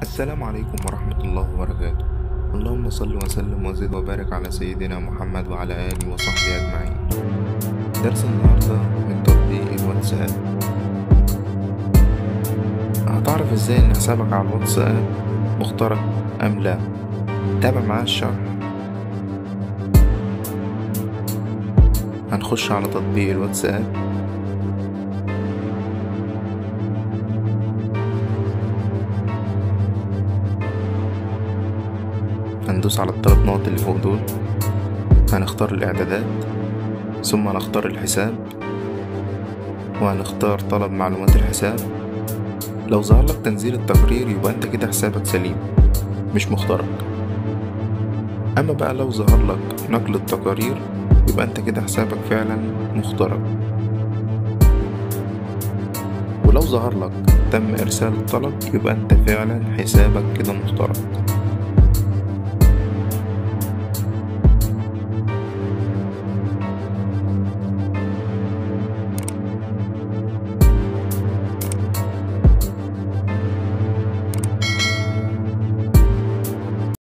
السلام عليكم ورحمة الله وبركاته اللهم صل وسلم وزد وبارك على سيدنا محمد وعلى آله وصحبه أجمعين درس النهاردة من تطبيق الواتساب هتعرف ازاي ان حسابك على الواتساب مخترق ام لا تابع معايا الشرح هنخش على تطبيق الواتساب هندوس على الثلاث نقط اللي فوق دول هنختار الاعدادات ثم هنختار الحساب وهنختار طلب معلومات الحساب لو ظهر لك تنزيل التقرير يبقى انت كده حسابك سليم مش مخترق اما بقى لو ظهر لك نقل التقارير يبقى انت كده حسابك فعلا مخترق ولو ظهر لك تم ارسال الطلب يبقى انت فعلا حسابك كده مخترق